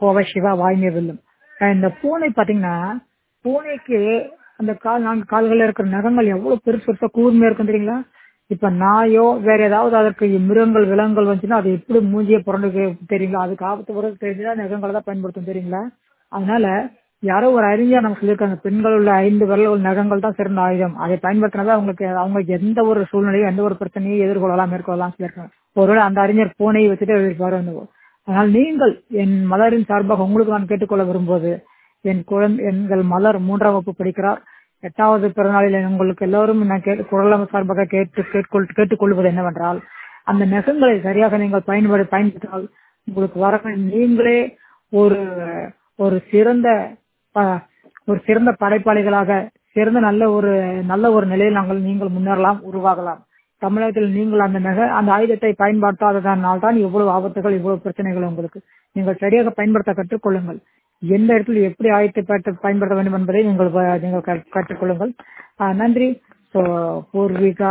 கோவை சிவா வாய்மை வெல்லும் அஹ் இந்த பூனை பாத்தீங்கன்னா பூனைக்கு அந்த கால் நான்கு கால்கள்ல இருக்கிற நகங்கள் எவ்வளவு பெருசு பெருசா கூர்மையா இருக்கும் தெரியுங்களா இப்ப நாயோ வேற ஏதாவது அதற்கு மிருகங்கள் விலங்குகள் வந்துச்சுன்னா அது எப்படி மூஞ்சிய புரண்டு தெரியுங்களா அதுக்கு ஆபத்து வர தெரிஞ்சுதான் நகங்களை தான் பயன்படுத்தும் தெரியுங்களா அதனால யாரோ ஒரு அறிஞர் நமக்கு சொல்லியிருக்காங்க பெண்கள் உள்ள ஐந்து விரல்கள் நகங்கள் தான் சிறந்த ஆயுதம் அதை பயன்படுத்தினதா அவங்களுக்கு அவங்களுக்கு எந்த ஒரு சூழ்நிலையும் எந்த ஒரு பிரச்சனையும் எதிர்கொள்ளலாம் மேற்கொள்ளலாம் சொல்லியிருக்காங்க ஒருவேளை அந்த அறிஞர் பூனையை வச்சுட்டு எழுதியிருப்பாரு என்னவோ. அதனால் நீங்கள் என் மலரின் சார்பாக உங்களுக்கு நான் கேட்டுக்கொள்ள விரும்புவது என் குழந்தை எங்கள் மலர் மூன்றாம் வகுப்பு படிக்கிறார் எட்டாவது பிறநாளில் உங்களுக்கு எல்லோரும் நான் கேட்டு குரலம் சார்பாக கேட்டு கேட்கொள் கேட்டுக்கொள்வது என்னவென்றால் அந்த நெகங்களை சரியாக நீங்கள் பயன்படு பயன்படுத்தினால் உங்களுக்கு வர நீங்களே ஒரு ஒரு சிறந்த ப- ஒரு சிறந்த படைப்பாளிகளாக சிறந்த நல்ல ஒரு நல்ல ஒரு நிலையில் நாங்கள் நீங்கள் முன்னேறலாம் உருவாகலாம் தமிழகத்தில் நீங்கள் அந்த நகை அந்த ஆயுதத்தை பயன்படுத்தாததனால் தான் இவ்வளவு ஆபத்துகள் இவ்வளவு பிரச்சனைகள் உங்களுக்கு நீங்கள் சரியாக பயன்படுத்த கற்றுக்கொள்ளுங்கள் எந்த இடத்துல எப்படி ஆயுதத்தை பயன்படுத்த- பயன்படுத்த வேண்டும் என்பதை நீங்கள் ப- நீங்கள் கற்- கற்றுக்கொள்ளுங்கள் ஆஹ் நன்றி ஸோ பூர்விகா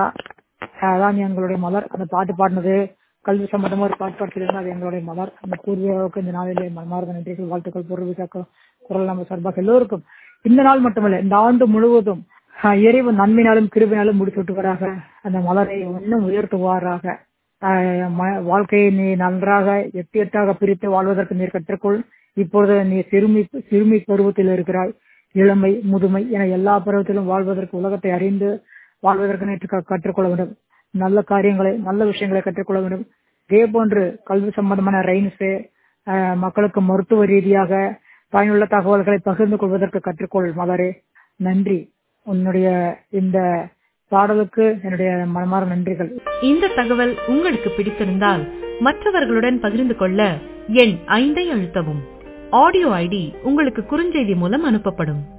அதான் எங்களுடைய மலர் அந்த பாட்டு பாடினது கல்வி சம்பந்தமா ஒரு பாட்டு பாடிச்சிருந்தா அது எங்களுடைய மலர் அந்த பூர்விகாவுக்கு இந்த நாளிலே மனமார்ந்த நன்றிகள் வாழ்த்துக்கள் பூர்விகாக்கு குரல் நம்ம சார்பாக எல்லோருக்கும் இந்த நாள் மட்டுமல்ல இந்த ஆண்டு முழுவதும் ஆஹ் இறைவன் நன்மையினாலும் கிருபினாலும் முடிச்சுட்டுவராக அந்த மலரை இன்னும் உயர்த்துவாராக ஆஹ் ம- வாழ்க்கையை நீ நன்றாக எட்டு எட்டாக பிரித்து வாழ்வதற்கு நீர் கற்றுக்கொள் இப்பொழுது நீ சிறுமி சிறுமி பருவத்தில் இருக்கிறாய் இளமை முதுமை என எல்லா பருவத்திலும் வாழ்வதற்கு உலகத்தை அறிந்து வாழ்வதற்கு நீ க- கற்றுக்கொள்ள வேண்டும் நல்ல காரியங்களை நல்ல விஷயங்களை கற்றுக்கொள்ள வேண்டும் இதே போன்று கல்வி சம்பந்தமான ரைன்ஸ் மக்களுக்கு மருத்துவ ரீதியாக பயனுள்ள தகவல்களை பகிர்ந்து கொள்வதற்கு கற்றுக்கொள் மலரே நன்றி உன்னுடைய இந்த பாடலுக்கு என்னுடைய மனமார்ந்த நன்றிகள் இந்த தகவல் உங்களுக்கு பிடித்திருந்தால் மற்றவர்களுடன் பகிர்ந்து கொள்ள எண் ஐந்தை அழுத்தவும் ஆடியோ ஐடி உங்களுக்கு குறுஞ்செய்தி மூலம் அனுப்பப்படும்